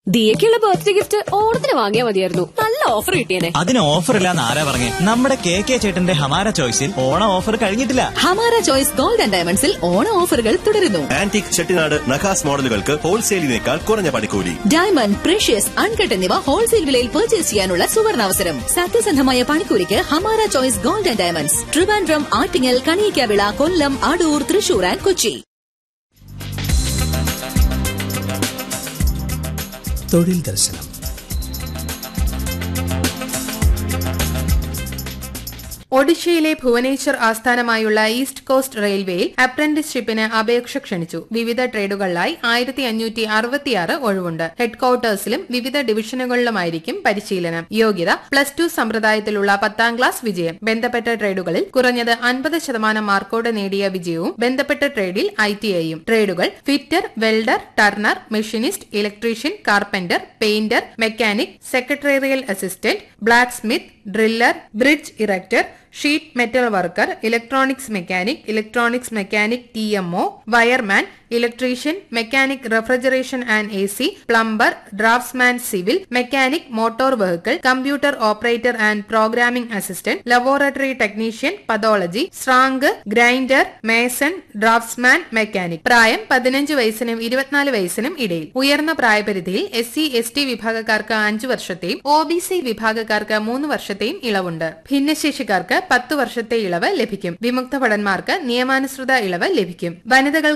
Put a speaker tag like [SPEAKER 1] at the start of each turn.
[SPEAKER 1] ദിയക്കുള്ള birthday gift ഓണത്തിന് വാങ്ങിയാൽ മതിയായിരുന്നു നല്ല ഓഫർ കിട്ടിയേനെ
[SPEAKER 2] അതിന് ഓഫർ ഇല്ലാന്ന് ആരാ പറഞ്ഞേ നമ്മുടെ കെ കെ ചേട്ടന്റെ ഹമാര ചോയ്സിൽ ഓണം ഓഫർ കഴിഞ്ഞിട്ടില്ല
[SPEAKER 3] ഹമാര ചോയ്സ് ഗോൾഡ് ആൻഡ് ഡയമണ്ട്സിൽ ഓണ ഓഫറുകൾ തുടരുന്നു
[SPEAKER 4] ആന്റിക് ചെട്ടിനാട് നഖാസ് മോഡലുകൾക്ക് ഹോൾസെയിലിനേക്കാൾ കുറഞ്ഞ പണിക്കൂലി
[SPEAKER 3] ഡയമണ്ട് പ്രഷ്യസ് അൺകട്ട് എന്നിവ ഹോൾസെയിൽ വിലയിൽ പർച്ചേസ് ചെയ്യാനുള്ള സുവർണാവസരം സത്യസന്ധമായ പണിക്കൂലിക്ക് Hamara choice gold and diamonds Trivandrum Attingal Kaliyakkavilai Kollam Adoor Thrissur and Kochi
[SPEAKER 5] തൊഴിൽ ദർശനം
[SPEAKER 6] ഒഡീഷയിലെ ഭുവനേശ്വർ ആസ്ഥാനമായുള്ള ഈസ്റ്റ് കോസ്റ്റ് റെയിൽവേയിൽ അപ്രന്റീസ്ഷിപ്പിന് അപേക്ഷ ക്ഷണിച്ചു വിവിധ ട്രേഡുകളിലായി ആയിരത്തി അഞ്ഞൂറ്റി അറുപത്തിയാറ് ഒഴിവുണ്ട് ഹെഡ്ക്വാർട്ടേഴ്സിലും വിവിധ ഡിവിഷനുകളിലുമായിരിക്കും പരിശീലനം യോഗ്യത പ്ലസ് ടു സമ്പ്രദായത്തിലുള്ള പത്താം ക്ലാസ് വിജയം ബന്ധപ്പെട്ട ട്രേഡുകളിൽ കുറഞ്ഞത് അൻപത് ശതമാനം മാർക്കോടെ നേടിയ വിജയവും ബന്ധപ്പെട്ട ട്രേഡിൽ ഐ ടി ഐയും ട്രേഡുകൾ fitter welder turner machinist electrician carpenter painter mechanic secretarial assistant blacksmith driller bridge erector sheet metal worker electronics mechanic electronics mechanic T M O wireman electrician mechanic refrigeration and A C plumber draughtsman civil mechanic motor vehicle computer operator and programming assistant laboratory technician pathology സ്ട്രാങ്ക് grinder mason draughtsman mechanic പ്രായം പതിനഞ്ച് വയസ്സിനും ഇരുപത്തിനാല് വയസ്സിനും ഇടയിൽ ഉയർന്ന പ്രായപരിധിയിൽ S C S T വിഭാഗക്കാർക്ക് അഞ്ചു വർഷത്തെയും ഒ ബി സി വിഭാഗക്കാർക്ക് മൂന്ന് വർഷത്തെയും ഇളവുണ്ട് ഭിന്നശേഷിക്കാർക്ക് പത്ത് വർഷത്തെ ഇളവ് ലഭിക്കും വിമുക്ത ഭടന്മാർക്ക് നിയമാനുസൃത ഇളവ് ലഭിക്കും വനിതകൾ